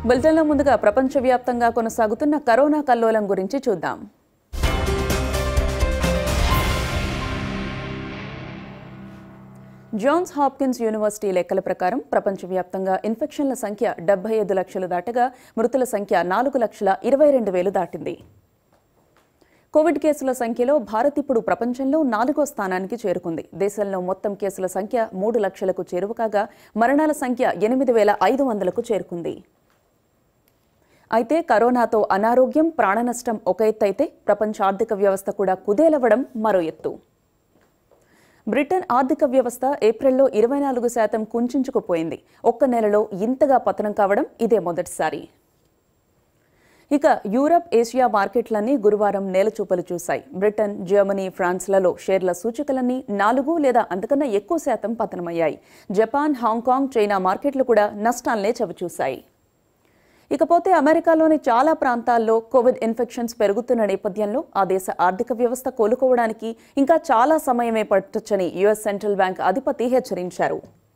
బులెటిన్లో ముందుగా ప్రపంచవ్యాప్తంగా కొనసాగుతున్న కరోనా కల్లోలం గురించి చూద్దాం జాన్స్ హాప్కిన్స్ యూనివర్సిటీ లెక్కల ప్రకారం ప్రపంచవ్యాప్తంగా ఇన్ఫెక్షన్ల సంఖ్య డెబ్బై ఐదు లక్షలు దాటగా మృతుల సంఖ్య నాలుగు లక్షల ఇరవై రెండు వేలు దాటింది కోవిడ్ కేసుల సంఖ్యలో భారత్ ఇప్పుడు ప్రపంచంలో నాలుగో స్థానానికి చేరుకుంది దేశంలో మొత్తం కేసుల సంఖ్య మూడు లక్షలకు చేరువ కాగా మరణాల సంఖ్య ఎనిమిది వేల ఐదు వందలకు చేరుకుంది అయితే కరోనాతో అనారోగ్యం ప్రాణనష్టం ఒక ఎత్తు అయితే ప్రపంచ ఆర్థిక వ్యవస్థ కూడా కుదేలవ్వడం మరో ఎత్తు బ్రిటన్ ఆర్థిక వ్యవస్థ ఏప్రిల్లో ఇరవై నాలుగు శాతం కుంచుకుపోయింది ఒక్క నెలలో ఇంతగా పతనం కావడం ఇదే మొదటిసారి ఇక యూరప్ ఏషియా మార్కెట్లన్నీ గురువారం నేలచూపలు చూశాయి బ్రిటన్ జర్మనీ ఫ్రాన్స్లలో షేర్ల సూచికలన్నీ నాలుగు లేదా అంతకన్నా ఎక్కువ శాతం పతనమయ్యాయి జపాన్ హాంకాంగ్ చైనా మార్కెట్లు కూడా నష్టాలనే చవిచూశాయి ఇకపోతే అమెరికాలోని చాలా ప్రాంతాల్లో కోవిడ్ ఇన్ఫెక్షన్స్ పెరుగుతున్న నేపథ్యంలో ఆ దేశ ఆర్థిక వ్యవస్థ కోలుకోవడానికి ఇంకా చాలా సమయమే పట్టొచ్చని యుఎస్ సెంట్రల్ బ్యాంక్ అధిపతి హెచ్చరించారు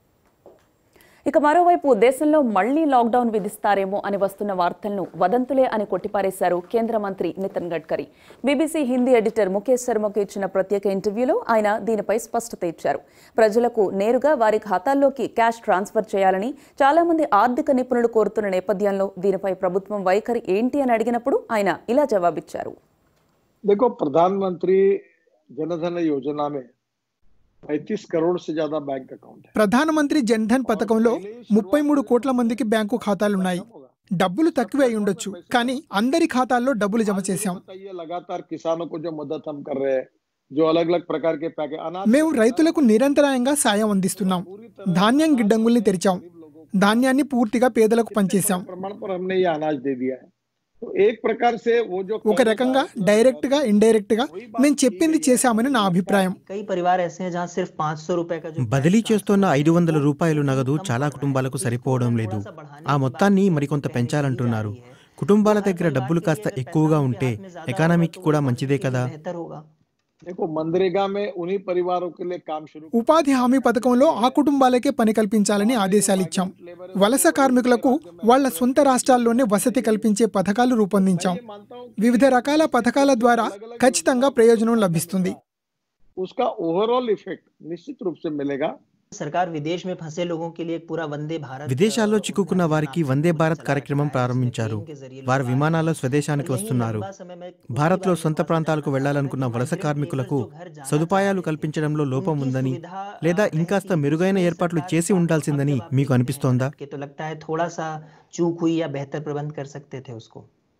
ఇక మరోవైపు దేశంలో మళ్లీ లాక్డౌన్ విధిస్తారేమో అని వస్తున్న వార్తలను వదంతులే అని కొట్టిపారేశారు కేంద్ర మంత్రి నితిన్ గడ్కరీ బీబీసీ హిందీ ఎడిటర్ ముఖేష్ శర్మకు ఇచ్చిన ప్రత్యేక ఇంటర్వ్యూలో ఆయన దీనిపై స్పష్టత ఇచ్చారు ప్రజలకు నేరుగా వారి ఖాతాల్లోకి క్యాష్ ట్రాన్స్ఫర్ చేయాలని చాలా మంది ఆర్థిక నిపుణులు కోరుతున్న నేపథ్యంలో దీనిపై ప్రభుత్వం వైఖరి ఏంటి అని అడిగినప్పుడు ఆయన ఇలా జవాబిచ్చారు देखो प्रधानमंत्री जनधन योजना में पैंतीस करोड़ से ज्यादा बैंक अकाउंट है ప్రధానమంత్రి జన్ ధన్ పథకంలో ముప్పై మూడు కోట్ల మందికి బ్యాంకు ఖాతాలున్నాయి డబ్బులు తక్కువే అయి ఉండొచ్చు కానీ అందరి ఖాతాల్లో డబ్బులు జమ చేశాం बताइए लगातार किसानों को जो मदद हम कर रहे हैं जो अलग अलग प्रकार के पैकेज अनाज మేము రైతులకు నిరంతరాయంగా సాయం అందిస్తున్నాం ధాన్యం గిడ్డంగుల్ని తెరిచాం ధాన్యాన్ని పూర్తిగా పేదలకు పంచేశాం प्रमाण पर हमने ये अनाज दे दिया है तो एक प्रकार से वो जो ఒక రకంగా డైరెక్ట్ గా ఇండైరెక్ట్ గా మేము చెప్పింది చేశామని నా అభిప్రాయం कई परिवार ऐसे हैं जहाँ सिर्फ पाँच सौ रुपए का जो బదిలీ చేస్తున్న ఐదు వందల రూపాయలు నగదు చాలా కుటుంబాలకు సరిపోవడం లేదు ఆ మొత్తాన్ని మరికొంత పెంచాలంటున్నారు కుటుంబాల దగ్గర డబ్బులు కాస్త ఎక్కువగా ఉంటే ఎకానమీకి కూడా మంచిదే కదా बेहतर होगा देखो मनरेगा में उन्हीं परिवारों के लिए काम शुरू ఉపాధి హామీ పథకంలో ఆ కుటుంబాలకే పని కల్పించాలని ఆదేశాలు ఇచ్చాం వలస కార్మికులకు వాళ్ళ సొంత రాష్ట్రాల్లోనే వసతి కల్పించే పథకాలు రూపొందించాం వివిధ రకాల పథకాల ద్వారా ఖచ్చితంగా ప్రయోజనం లభిస్తుంది उसका ओवरऑल इफेक्ट निश्चित रूप से मिलेगा सरकार विदेश में फंसे लोगों के लिए एक पूरा वंदे भारत విదేశాల్లో చిక్కుకున్న వారికి వందే భారత్ కార్యక్రమం ప్రారంభించారు వారు విమానాల్లో స్వదేశానికి వస్తున్నారు భారత్లో సొంత ప్రాంతాలకు వెళ్లాలనుకున్న వలస కార్మికులకు సదుపాయాలు కల్పించడంలో లోపం ఉందని లేదా ఇంకాస్త మెరుగైన ఏర్పాట్లు చేసి ఉండాల్సిందని మీకు అనిపిస్తోందా के तो लगता है थोड़ा सा चूक हुई या बेहतर प्रबंध कर सकते थे उसको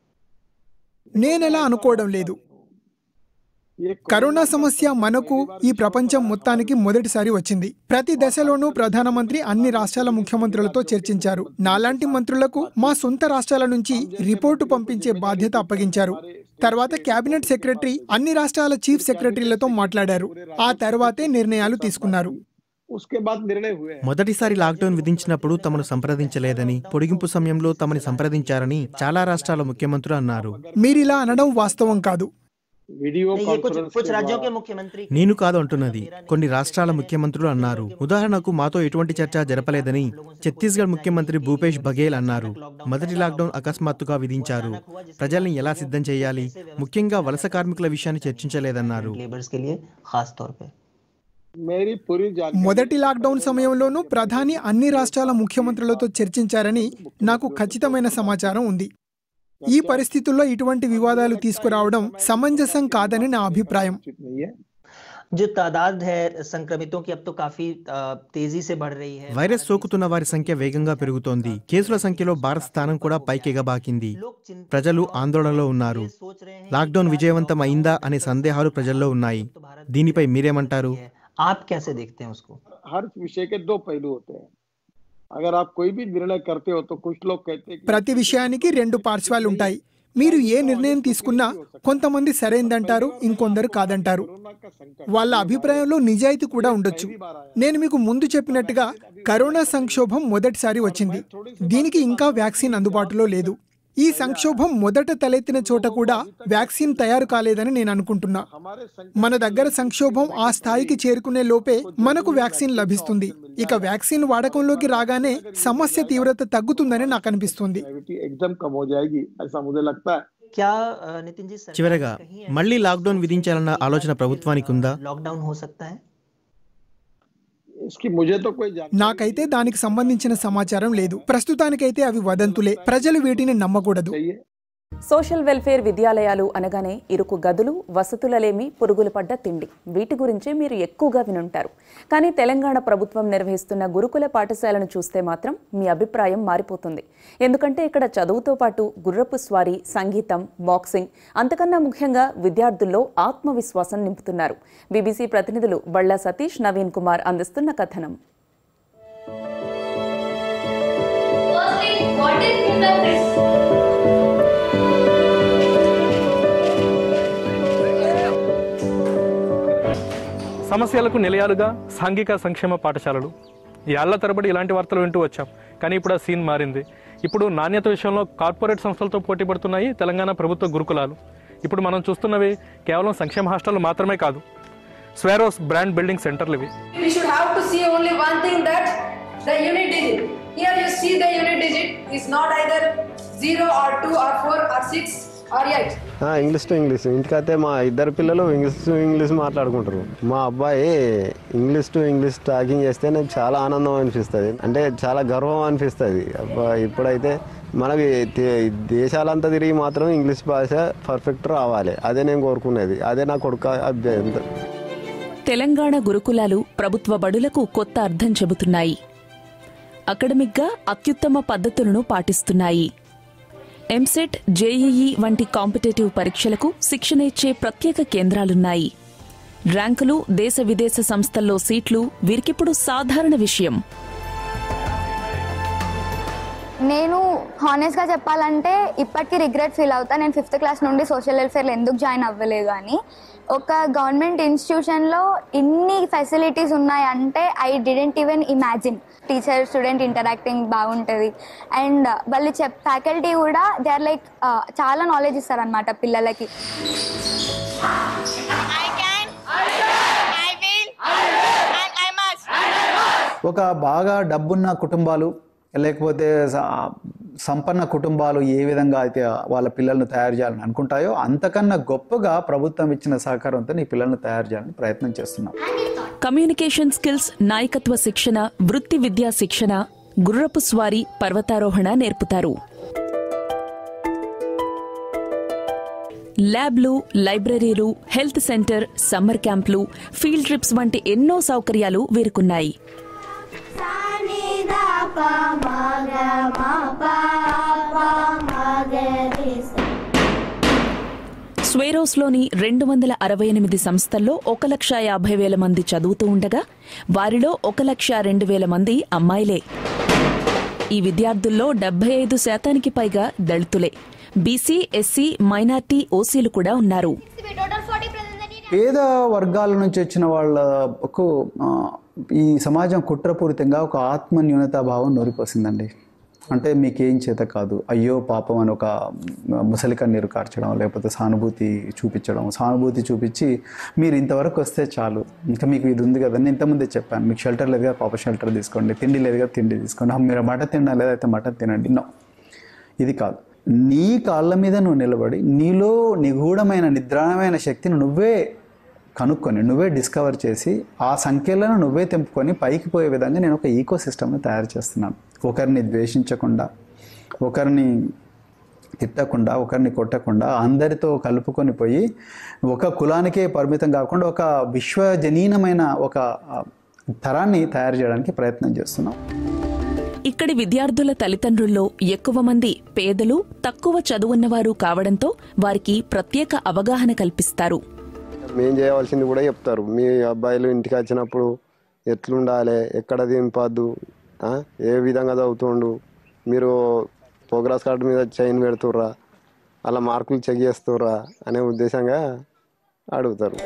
నేనెలా అనుకోవడం లేదు ये కరోనా సమస్య మనకు ఈ ప్రపంచం మొత్తానికి మొదటిసారి వచ్చింది ప్రతి దశలోనూ ప్రధానమంత్రి అన్ని రాష్ట్రాల ముఖ్యమంత్రులతో చర్చించారు నాలాంటి మంత్రులకు మా సొంత రాష్ట్రాల నుంచి రిపోర్టు పంపించే బాధ్యత అప్పగించారు తర్వాత కేబినెట్ సెక్రటరీ అన్ని రాష్ట్రాల చీఫ్ సెక్రటరీలతో మాట్లాడారు ఆ తర్వాతే నిర్ణయాలు తీసుకున్నారు उसके बाद निर्णय हुए हैं మొదటిసారి లాక్డౌన్ విధించినప్పుడు తమను సంప్రదించలేదని పొడిగింపు సమయంలో తమని సంప్రదించారని చాలా రాష్ట్రాల ముఖ్యమంత్రులు అన్నారు మీరిలా అనడం వాస్తవం కాదు वीडियो नहीं, ये कुछ कॉन्फ्रेंस कुछ के राज्यों के द्वारा मुख्यमंत्री నేను కాదు అంటున్నది కొన్ని రాష్ట్రాల ముఖ్యమంత్రులు అన్నారు ఉదాహరణకు మాతో ఎటువంటి చర్చ జరపలేదని ఛత్తీస్గఢ్ ముఖ్యమంత్రి భూపేష్ బఘేల్ అన్నారు మొదటి లాక్డౌన్ అకస్మాత్తుగా విధించారు ప్రజల్ని ఎలా సిద్ధం చేయాలి ముఖ్యంగా వలస కార్మికుల విషయాన్ని చర్చించలేదన్నారు लेबर्स के लिए खास तौर पे मेरी पूरी जानकारी మొదటి లాక్డౌన్ సమయంలోనూ ప్రధాని అన్ని రాష్ట్రాల ముఖ్యమంత్రులతో చర్చించారని నాకు ఖచ్చితమైన సమాచారం ఉంది ఈ పరిస్థితుల్లో ఇటువంటి వివాదాలు తీసుకురావడం సమంజసం కాదని నా అభిప్రాయం उचित नहीं है जो तादाद है संक्रमितों की अब तो काफी अ, तेजी से बढ़ रही है వైరస్ సోకుతున్న వారి సంఖ్య వేగంగా పెరుగుతోంది కేసుల సంఖ్యలో భారత్ స్థానం కూడా పైకెగబాకింది लोग चिंतित ప్రజలు ఆందోళనలో ఉన్నారు सोच रहे हैं లాక్డౌన్ విజయవంతం అయిందా అనే సందేహాలు ప్రజల్లో ఉన్నాయి దీనిపై మీరేమంటారు आप कैसे देखते हैं उसको हर विषय के दो पहलू होते हैं अगर आप कोई भी निर्णय करते हो तो कुछ लोग कहते हैं कि ప్రతి విషయానికి రెండు పార్శ్వాలు ఉంటాయి మీరు ఏ నిర్ణయం తీసుకున్నా కొంతమంది సరైందంటారు ఇంకొందరు కాదంటారు कोरोना का संकट వాళ్ళ అభిప్రాయంలో నిజాయితీ కూడా ఉండొచ్చు నేను మీకు ముందు చెప్పినట్టుగా కరోనా సంక్షోభం మొదటిసారి వచ్చింది దీనికి ఇంకా వ్యాక్సిన్ అందుబాటులో లేదు ఈ సంక్షోభం మొదట తలెత్తిన చోట కూడా వ్యాక్సిన్ తయారు కాలేదని నేను అనుకుంటున్నా మన దగ్గర సంక్షోభం ఆ స్థాయికి చేరుకునే లోపే మనకు వ్యాక్సిన్ లభిస్తుంది ఇక వ్యాక్సిన్ వాడకంలోకి రాగానే సమస్య తీవ్రత తగ్గుతుందని నాకు అనిపిస్తుంది ग्रेविटी एकदम कम हो जाएगी ऐसा मुझे लगता है क्या अ, नितिन जी सरकार చివరగా कहीं మళ్ళీ లాక్డౌన్ విధించాలన్న ఆలోచన ప్రభుత్వానికి ఉందా लॉकडाउन हो सकता है इसकी मुझे तो कोई जानकारी నాకైతే దానికి సంబంధించిన సమాచారం లేదు ప్రస్తుతానికైతే అవి వదంతులే ప్రజలు వీటిని నమ్మకూడదు चाहिए సోషల్ వెల్ఫేర్ విద్యాలయాలు అనగానే ఇరుకు గదులు వసతులలేమి పురుగులు పడ్డ తిండి వీటి గురించే మీరు ఎక్కువగా వినుంటారు కానీ తెలంగాణ ప్రభుత్వం నిర్వహిస్తున్న గురుకుల పాఠశాలను చూస్తే మాత్రం మీ అభిప్రాయం మారిపోతుంది ఎందుకంటే ఇక్కడ చదువుతో పాటు గుర్రపు స్వారీ సంగీతం బాక్సింగ్ అంతకన్నా ముఖ్యంగా విద్యార్థుల్లో ఆత్మవిశ్వాసం నింపుతున్నారు బీబీసీ ప్రతినిధులు బళ్ళా సతీష్ నవీన్ కుమార్ అందిస్తున్న కథనం Firstly, what is fingerprints? సమస్యలకు నిలయాలుగా సాంఘిక సంక్షేమ పాఠశాలలు ఏళ్ల తరబడి ఇలాంటి వార్తలు వింటూ వచ్చాం కానీ ఇప్పుడు ఆ సీన్ మారింది ఇప్పుడు నాణ్యత విషయంలో కార్పొరేట్ సంస్థలతో పోటీ పడుతున్నాయి తెలంగాణ ప్రభుత్వ గురుకులాలు ఇప్పుడు మనం చూస్తున్నవి కేవలం సంక్షేమ హాస్టల్ మాత్రమే కాదు స్వేరోస్ బ్రాండ్ బిల్డింగ్ సెంటర్లు ఇవి we should have to see only one thing that the unit digit. Here you see the unit digit is not either 0 or 2 or 4 or 6 or 8. ఆ, ఇంగ్లీష్ టు ఇంగ్లీష్ ఇంటికైతే మా ఇద్దరు పిల్లలు English to English మాట్లాడుకుంటారు మా అబ్బాయి English to English talking చేస్తే నాకు చాలా ఆనందం అనిపిస్తుంది అంటే చాలా గర్వం అనిపిస్తుంది అబ్బా ఇప్పుడైతే మనకి దే- దేశాలంతా తిరిగి మాత్రం ఇంగ్లీష్ భాష పర్ఫెక్ట్ రావాలి అదే నేను కోరుకునేది అదే నా కొడుకు అభ్యంతరం తెలంగాణ గురుకులాలు ప్రభుత్వ బడులకు కొత్త అర్థం చెబుతున్నాయి అకడమిక్గా అత్యుత్తమ పద్ధతులను పాటిస్తున్నాయి ఎంసెట్ జేఈఈ వంటి కాంపిటేటివ్ పరీక్షలకు శిక్షణ ఇచ్చే ప్రత్యేక కేంద్రాలున్నాయి ర్యాంకులు దేశ విదేశ సంస్థల్లో సీట్లు వీరికిప్పుడు సాధారణ విషయం నేను హానెస్ట్గా చెప్పాలంటే ఇప్పటికీ రిగ్రెట్ ఫీల్ అవుతా నేను ఫిఫ్త్ క్లాస్ నుండి సోషల్ వెల్ఫేర్లో ఎందుకు జాయిన్ అవ్వలేదు అని ఒక గవర్నమెంట్ ఇన్స్టిట్యూషన్లో ఇన్ని ఫెసిలిటీస్ ఉన్నాయంటే I didn't even imagine teacher student interacting బాగుంటుంది అండ్ వాళ్ళు చెప్ ఫ్యాకల్టీ కూడా దే ఆర్ లైక్ చాలా నాలెడ్జ్ ఇస్తారనమాట పిల్లలకి ఒక బాగా డబ్బున్న కుటుంబాలు లేకపోతే స- సంపన్న కుటుంబాలు ఏ విధంగా అయితే వాళ్ళ పిల్లల్ని తయారు చేయాలని అనుకుంటాయో అంతకన్నా గొప్పగా ప్రభుత్వం ఇచ్చిన సహకారంతో నీ పిల్లల్ని తయారు చేయాలని ప్రయత్నం చేస్తున్నాం కమ్యూనికేషన్ స్కిల్స్ నాయకత్వ శిక్షణ వృత్తి విద్యా శిక్షణ గుర్రపు స్వారీ పర్వతారోహణ నేర్పుతారు ల్యాబ్లు లైబ్రరీలు హెల్త్ సెంటర్ సమ్మర్ క్యాంపులు ఫీల్డ్ ట్రిప్స్ వంటి ఎన్నో సౌకర్యాలు వీరుకున్నాయి స్వేరోస్లోని రెండు వందల అరవై ఎనిమిది సంస్థల్లో ఒక లక్ష యాభై వేల మంది చదువుతూ ఉండగా వారిలో ఒక లక్ష రెండు వేల మంది అమ్మాయిలే ఈ విద్యార్థుల్లో డెబ్బై ఐదు శాతానికి పైగా దళితులే బీసీ ఎస్సీ మైనార్టీ ఓసీలు కూడా ఉన్నారు పేద వర్గాల నుంచి వచ్చిన వాళ్ళకు ఆ, ఈ సమాజం కుట్రపూరితంగా ఒక ఆత్మ న్యూనతాభావం నూరిపోసిందండి అంటే మీకేం చేత కాదు అయ్యో పాపం అని ఒక ముసలి కన్నీరు కార్చడం లేకపోతే సానుభూతి చూపించడం సానుభూతి చూపించి మీరు ఇంతవరకు వస్తే చాలు ఇంకా మీకు ఇది ఉంది కదండి ఇంతకుముందే చెప్పాను మీకు షెల్టర్ లేదు కదా పాప షెల్టర్ తీసుకోండి తిండి లేదు కదా తిండి తీసుకోండి ఆ, మీరు మటన్ తినడం లేదైతే మటన్ తినండి నో ఇది కాదు నీ కాళ్ళ మీద నువ్వు నిలబడి నీలో నిగూఢమైన నిద్రాణమైన శక్తిని నువ్వే కనుక్కొని నువ్వే డిస్కవర్ చేసి ఆ సంఖ్యలను నువ్వే తెంపుకొని పైకి పోయే విధంగా నేను ఒక ఈకో సిస్టమ్ని తయారు చేస్తున్నాను ఒకరిని ద్వేషించకుండా ఒకరిని తిట్టకుండా ఒకరిని కొట్టకుండా అందరితో కలుపుకొని పోయి ఒక కులానికే పరిమితం కాకుండా ఒక విశ్వజనీనమైన ఒక ఆ, తరాన్ని తయారు చేయడానికి ప్రయత్నం చేస్తున్నాం ఇక్కడి విద్యార్థుల తల్లిదండ్రుల్లో ఎక్కువ మంది పేదలు తక్కువ చదువున్నవారు కావడంతో వారికి ప్రత్యేక అవగాహన కల్పిస్తారు మేం చేయవలసింది కూడా చెప్తారు మీ అబ్బాయిలు ఇంటికి వచ్చినప్పుడు ఎట్లుండాలి ఎక్కడ దింపద్దు ఆ? ఏ విధంగా చదువుతుండు మీరు ప్రోగ్రెస్ కార్డు మీద చైన్ పెడుతుర్రా అలా మార్కులు చెక్ చేస్తుర్రా అనే ఉద్దేశంగా అడుగుతారు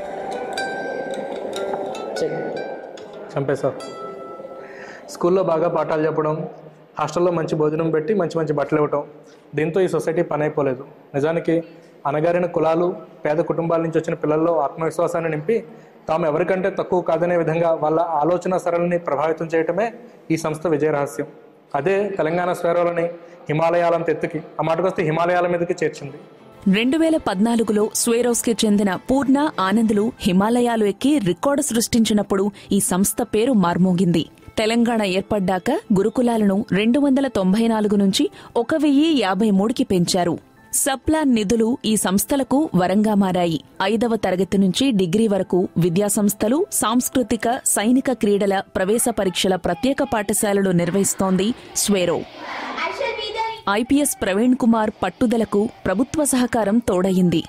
చంపేశారు స్కూల్లో బాగా పాఠాలు చెప్పడం హాస్టల్లో మంచి భోజనం పెట్టి మంచి మంచి బట్టలు ఇవ్వటం దీంతో ఈ సొసైటీ పని అయిపోలేదు నిజానికి అనగారిన కులాలు పేద కుటుంబాల నుంచి వచ్చిన పిల్లల్లో ఆత్మవిశ్వాసాన్ని నింపి తాము ఎవరికంటే తక్కువ కాదనే విధంగా వాళ్ళ ఆలోచన సరళిని ప్రభావితం చేయటమే ఈ సంస్థ విజయ రహస్యం అదే తెలంగాణ స్వేరోలని హిమాలయాలంత ఎత్తుకి ఆ మాటకొస్తే హిమాలయాల మీదకి చేర్చింది రెండు వేల పద్నాలుగులో స్వేరోస్కి చెందిన పూర్ణ ఆనందులు హిమాలయాలు ఎక్కి రికార్డు సృష్టించినప్పుడు ఈ సంస్థ పేరు మార్మోగింది తెలంగాణ ఏర్పడ్డాక గురుకులాలను రెండు వందల తొంభై నాలుగు నుంచి ఒక వెయ్యి యాభై మూడుకి పెంచారు సప్లాన్ నిధులు ఈ సంస్థలకు వరంగా మారాయి ఐదవ తరగతి నుంచి డిగ్రీ వరకు విద్యాసంస్థలు సాంస్కృతిక సైనిక క్రీడల ప్రవేశ పరీక్షల ప్రత్యేక పాఠశాలలు నిర్వహిస్తోంది స్వేరో ఐపీఎస్ ప్రవీణ్ కుమార్ పట్టుదలకు ప్రభుత్వ సహకారం తోడయింది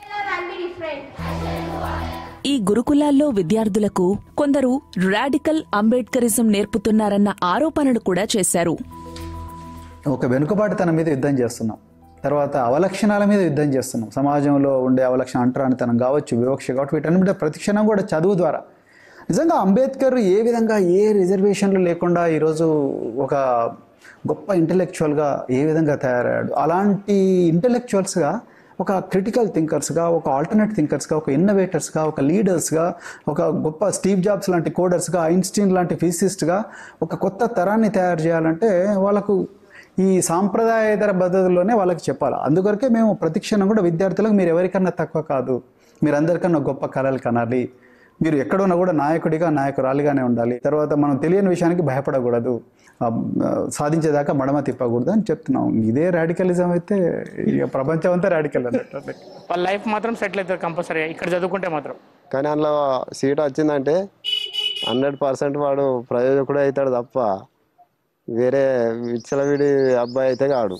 ఈ గురుకులాల్లో విద్యార్థులకు కొందరు రాడికల్ అంబేడ్కరిజం నేర్పుతున్నారన్న ఆరోపణలు కూడా చేశారు ఒక వెనుకబాటుతనం మీద యుద్ధం చేస్తున్నాం తర్వాత అవలక్షణాల మీద యుద్ధం చేస్తున్నాం సమాజంలో ఉండే అవలక్షణ అంటరానితనం కావచ్చు వివక్ష కావచ్చు వీటన్నిటి మీద ప్రతిక్షణం కూడా చదువు ద్వారా నిజంగా అంబేద్కర్ ఏ విధంగా ఏ రిజర్వేషన్లు లేకుండా ఈరోజు ఒక గొప్ప ఇంటలెక్చువల్గా ఏ విధంగా తయారయ్యాడు అలాంటి ఇంటలెక్చువల్స్గా ఒక క్రిటికల్ థింకర్స్గా ఒక ఆల్టర్నేట్ థింకర్స్గా ఒక ఇన్నోవేటర్స్గా ఒక లీడర్స్గా ఒక గొప్ప స్టీవ్ జాబ్స్ లాంటి కోడర్స్గా ఐన్స్టీన్ లాంటి ఫిజిసిస్ట్గా ఒక కొత్త తరాన్ని తయారు చేయాలంటే వాళ్ళకు ఈ సాంప్రదాయేతర పద్ధతుల్లోనే వాళ్ళకి చెప్పాలి అందుకొరకే మేము ప్రతిక్షణం కూడా విద్యార్థులకు మీరు ఎవరికన్నా తక్కువ కాదు మీరు అందరికన్నా గొప్ప కళలు కనాలి మీరు ఎక్కడున్నా కూడా నాయకుడిగా నాయకురాలిగానే ఉండాలి తర్వాత మనం తెలియని విషయానికి భయపడకూడదు ఆ, ఆ, సాధించేదాకా మడమ తిప్పకూడదు అని చెప్తున్నాం ఇదే రాడికలిజం అయితే ఇక ప్రపంచం అంతా రాడికల్ అన్నట్టు వాళ్ళ లైఫ్ మాత్రం సెటిల్ అవుతుంది కంపల్సరీ ఇక్కడ చదువుకుంటే మాత్రం కానీ అందులో సీట్ వచ్చిందంటే హండ్రెడ్ పర్సెంట్ వాడు ప్రయోజకుడే అవుతాడు తప్ప వేరే విచ్చలవిడి అబ్బాయి అయితే కాడు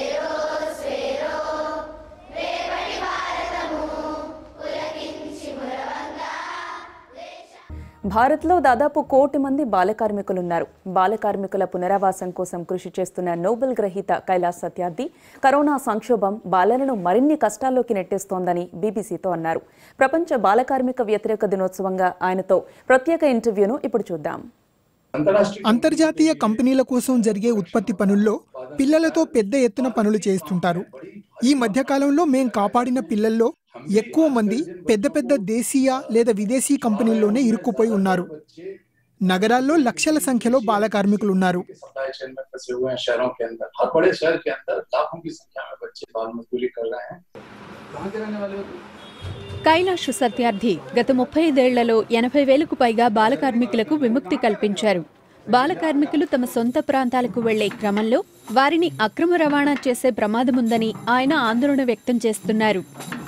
భారత్లో దాదాపు కోటి మంది బాల కార్మికులున్నారు బాల కార్మికుల పునరావాసం కోసం కృషి చేస్తున్న నోబెల్ గ్రహీత కైలాస్ సత్యార్థి కరోనా సంక్షోభం బాలలను మరిన్ని కష్టాల్లోకి నెట్టేస్తోందని బీబీసీతో అన్నారు ప్రపంచ బాల కార్మిక వ్యతిరేక దినోత్సవంగా ఆయనతో ప్రత్యేక ఇంటర్వ్యూను ఇప్పుడు చూద్దాం అంతర్జాతీయ కంపెనీల కోసం జరిగే ఉత్పత్తి పనుల్లో పిల్లలతో పెద్ద ఎత్తున పనులు చేస్తుంటారు ఈ మధ్యకాలంలో మేం కాపాడిన పిల్లల్లో ఎక్కువ మంది పెద్ద పెద్ద దేశీయ లేదా విదేశీ కంపెనీల్లోనే ఇరుక్కుపోయి ఉన్నారు నగరాల్లో లక్షల సంఖ్యలో బాల కార్మికులు ఉన్నారు सप्लाई चेन में फंसे हुए हैं शहरों के अंदर हर बड़े शहर के अंदर लाखों की संख्या में बच्चे बाल मजदूरी कर रहे हैं कहाँ के रहने वाले हो तुम? కైలాష్ సత్యార్థి గత ముప్పై ఐదేళ్లలో ఎనభై వేలకు పైగా బాల కార్మికులకు విముక్తి కల్పించారు బాల కార్మికులు తమ సొంత ప్రాంతాలకు వెళ్లే క్రమంలో వారిని అక్రమ రవాణా చేసే ప్రమాదముందని ఆయన ఆందోళన వ్యక్తం చేస్తున్నారు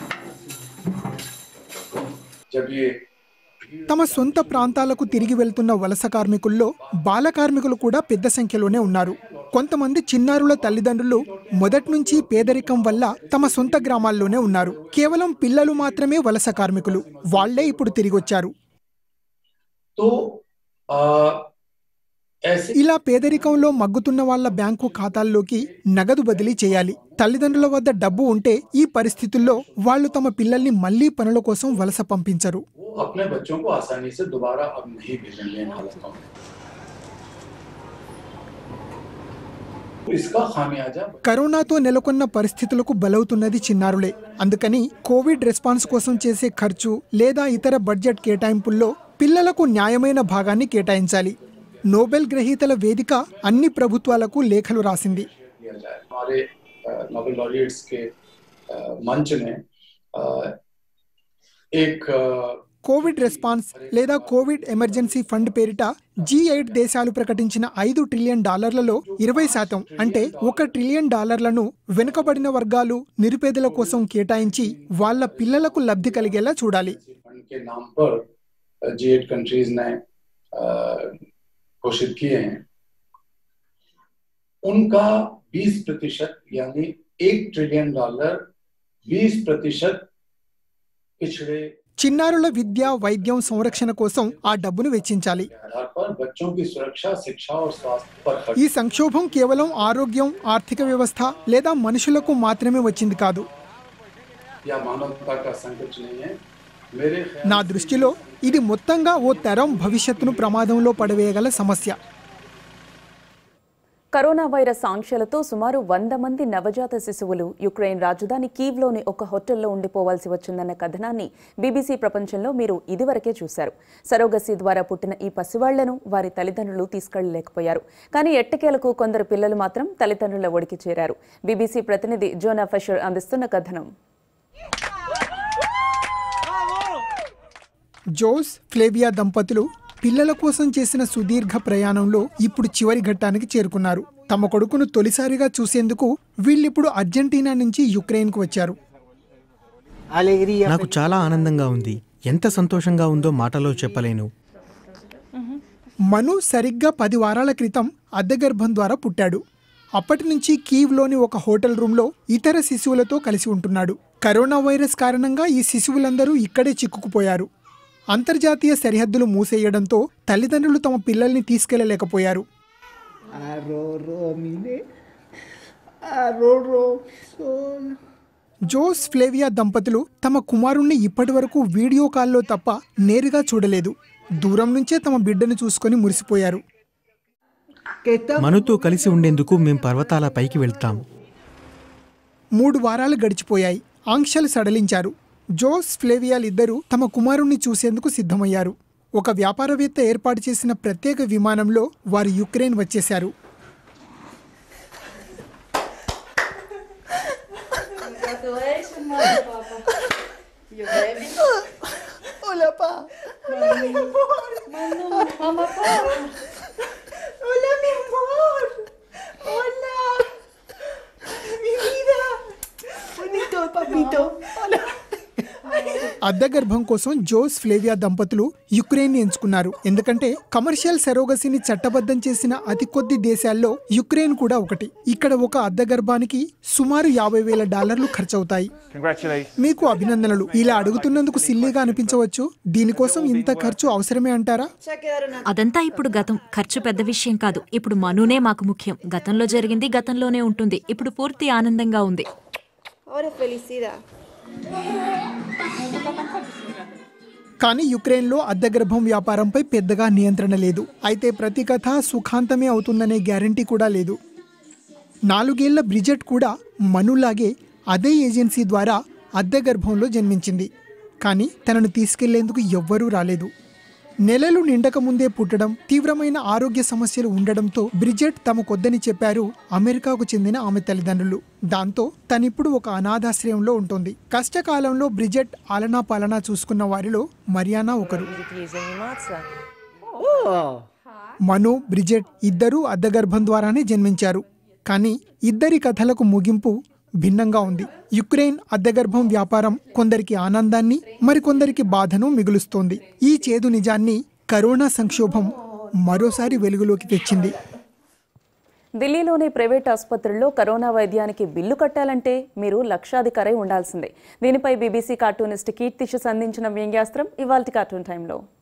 जब ये తమ సొంత ప్రాంతాలకు తిరిగి వెళ్తున్న వలస కార్మికుల్లో బాల కార్మికులు కూడా పెద్ద సంఖ్యలోనే ఉన్నారు కొంతమంది చిన్నారుల తల్లిదండ్రులు మొదటి నుంచి పేదరికం వల్ల తమ సొంత గ్రామాల్లోనే ఉన్నారు కేవలం పిల్లలు మాత్రమే వలస కార్మికులు వాళ్లే ఇప్పుడు తిరిగొచ్చారు तो आ, ऐसे ఇలా పేదరికంలో మగ్గుతున్న వాళ్ళ బ్యాంకు ఖాతాల్లోకి నగదు బదిలీ చేయాలి తల్లిదండ్రుల వద్ద డబ్బు ఉంటే ఈ పరిస్థితుల్లో వాళ్ళు తమ పిల్లల్ని మళ్లీ పనుల కోసం వలస పంపించరు वो अपने बच्चों को आसानी से दोबारा अब नहीं भेजेंगे इन हालतों में तो इसका खामियाजा కరోనాతో నెలకొన్న పరిస్థితులకు బలవుతున్నది చిన్నారులే అందుకని కోవిడ్ రెస్పాన్స్ కోసం చేసే ఖర్చు లేదా ఇతర బడ్జెట్ కేటాయింపుల్లో పిల్లలకు న్యాయమైన భాగాన్ని కేటాయించాలి నోబెల్ గ్రహీతల వేదిక అన్ని ప్రభుత్వాలకు లేఖలు రాసింది किया जाए हमारे अ, नोबेल लॉरिएट्स के अ, मंच ने अ, एक अ, కోవిడ్ రెస్పాన్స్ లేదా కోవిడ్ ఎమర్జెన్సీ ఫండ్ పేరిట జీ ఎయిట్ దేశాలు ప్రకటించిన ఐదు ట్రిలియన్ డాలర్లలో ఇరవై శాతం అంటే ఒక ట్రిలియన్ డాలర్లను వెనుకబడిన వర్గాలు నిరుపేదల కోసం కేటాయించి వాళ్ళ పిల్లలకు లబ్ధి కలిగేలా చూడాలి फंड के नाम पर जी एट कंट्रीज ने अ, घोषित किए हैं उनका 20 प्रतिशत यानी एक ट्रिलियन डॉलर 20 प्रतिशत पिछड़े చిన్నారుల విద్య వైద్యం సంరక్షణ కోసం ఆ డబ్బును వెచ్చించాలి आधार पर बच्चों की सुरक्षा शिक्षा और स्वास्थ्य पर खर्च ఈ సంక్షోభం కేవలం ఆరోగ్యం ఆర్థిక వ్యవస్థ లేదా మనుషులకు మాత్రమే వచ్చింది కాదు या मानवता का संकट नहीं है मेरे ख्याल నా దృష్టిలో ఇది మొత్తంగా ఓ తరం భవిష్యత్తును ప్రమాదంలో పడవేయగల సమస్య కరోనా వైరస్ ఆంక్షలతో సుమారు వంద మంది నవజాత శిశువులు యుక్రెయిన్ రాజధాని కీవ్లోని ఒక హోటల్లో ఉండిపోవాల్సి వచ్చిందన్న కథనాన్ని బీబీసీ ప్రపంచంలో మీరు ఇదివరకే చూశారు సరోగసి ద్వారా పుట్టిన ఈ పసివాళ్లను వారి తల్లిదండ్రులు తీసుకెళ్లలేకపోయారు కానీ ఎట్టకేలకు కొందరు పిల్లలు మాత్రం తల్లిదండ్రుల ఒడికి చేరారు బీబీసీ ప్రతినిధి జోనా ఫెషర్ అందిస్తున్న కథనం జోస్ ఫ్లేవియా దంపతులు పిల్లల కోసం చేసిన సుదీర్ఘ ప్రయాణంలో ఇప్పుడు చివరి ఘట్టానికి చేరుకున్నారు తమ కొడుకును తొలిసారిగా చూసేందుకు వీళ్ళిప్పుడు అర్జెంటీనా నుంచి యుక్రెయిన్కు వచ్చారు నాకు చాలా ఆనందంగా ఉంది ఎంత సంతోషంగా ఉందో మాటలో చెప్పలేను మను సరిగ్గా పది వారాల క్రితం అద్దెగర్భం ద్వారా పుట్టాడు అప్పటి నుంచి కీవ్లోని ఒక హోటల్ రూమ్లో ఇతర శిశువులతో కలిసి ఉంటున్నాడు కరోనా వైరస్ కారణంగా ఈ శిశువులందరూ ఇక్కడే చిక్కుకుపోయారు అంతర్జాతీయ సరిహద్దులు మూసేయడంతో తల్లిదండ్రులు తమ పిల్లల్ని తీసుకెళ్లలేకపోయారు జోస్ ఫ్లేవియా దంపతులు తమ కుమారుణ్ణి ఇప్పటివరకు వీడియో కాల్లో తప్ప నేరుగా చూడలేదు దూరం నుంచే తమ బిడ్డను చూసుకొని మురిసిపోయారు మనుతో కలిసి ఉండేందుకు మేం పర్వతాల పైకి వెళ్తాం మూడు వారాలు గడిచిపోయాయి ఆంక్షలు సడలించారు జోస్ ఫ్లేవియాల్ ఇద్దరూ తమ కుమారుణ్ణి చూసేందుకు సిద్ధమయ్యారు ఒక వ్యాపారవేత్త ఏర్పాటు చేసిన ప్రత్యేక విమానంలో వారు యుక్రెయిన్ వచ్చేశారు Congratulations, mother, papa. You baby? Hola, pa. Hola, mi amor. Mama, pa. Hola, mi amor. Hola. Mi vida. Bonito, papito. Hola. అద్దెగర్భం కోసం జోస్ ఫ్లేవియా దంపతులు యుక్రెయిన్ ఎంచుకున్నారు ఎందుకంటే కమర్షియల్ సెరోగసిని చట్టబద్ధం చేసిన అతి కొద్ది దేశాల్లో యుక్రెయిన్ కూడా ఒకటి ఇక్కడ ఒక అద్దెగర్భానికి సుమారు యాభై వేల డాలర్లు ఖర్చవుతాయి మీకు అభినందనలు ఇలా అడుగుతున్నందుకు సిల్లీగా అనిపించవచ్చు దీనికోసం ఇంత ఖర్చు అవసరమే అంటారా అదంతా ఇప్పుడు గతం ఖర్చు పెద్ద విషయం కాదు ఇప్పుడు మనునే మాకు ముఖ్యం గతంలో జరిగింది గతంలోనే ఉంటుంది ఇప్పుడు పూర్తి ఆనందంగా ఉంది Ahora felicidad. కానీ యుక్రెయిన్లో అద్దెగర్భం వ్యాపారంపై పెద్దగా నియంత్రణ లేదు అయితే ప్రతి కథ సుఖాంతమే అవుతుందనే గ్యారంటీ కూడా లేదు నాలుగేళ్ల బ్రిజెట్ కూడా మనులాగే అదే ఏజెన్సీ ద్వారా అద్దెగర్భంలో జన్మించింది కానీ తనను తీసుకెళ్లేందుకు ఎవ్వరూ రాలేదు నెలలు నిండక ముందే పుట్టడం తీవ్రమైన ఆరోగ్య సమస్యలు ఉండడంతో బ్రిజెట్ తమకొద్దని చెప్పారు అమెరికాకు చెందిన ఆమె తల్లిదండ్రులు దాంతో తనిప్పుడు ఒక అనాథాశ్రయంలో ఉంటుంది కష్టకాలంలో బ్రిజెట్ ఆలనా పాలనా చూసుకున్న వారిలో మరియానా ఒకరు మను బ్రిజెట్ ఇద్దరూ అద్దగర్భం ద్వారానే జన్మించారు కానీ ఇద్దరి కథలకు ముగింపు భిన్నంగా ఉంది యుక్రెయిన్ అద్దెగర్భం వ్యాపారం కొందరికి ఆనందాన్ని మరికొందరికి బాధను మిగులుస్తోంది ఈ చేదు నిజాన్ని కరోనా సంక్షోభం మరోసారి వెలుగులోకి తెచ్చింది దిల్లీలోని ప్రైవేట్ ఆసుపత్రుల్లో కరోనా వైద్యానికి బిల్లు కట్టాలంటే మీరు లక్షాధికారై ఉండాల్సిందే దీనిపై బీబీసీ కార్టూనిస్ట్ కీర్తిష్ సంధించిన వ్యంగ్యాస్త్రం ఇవాల్టి కార్టూన్ టైంలో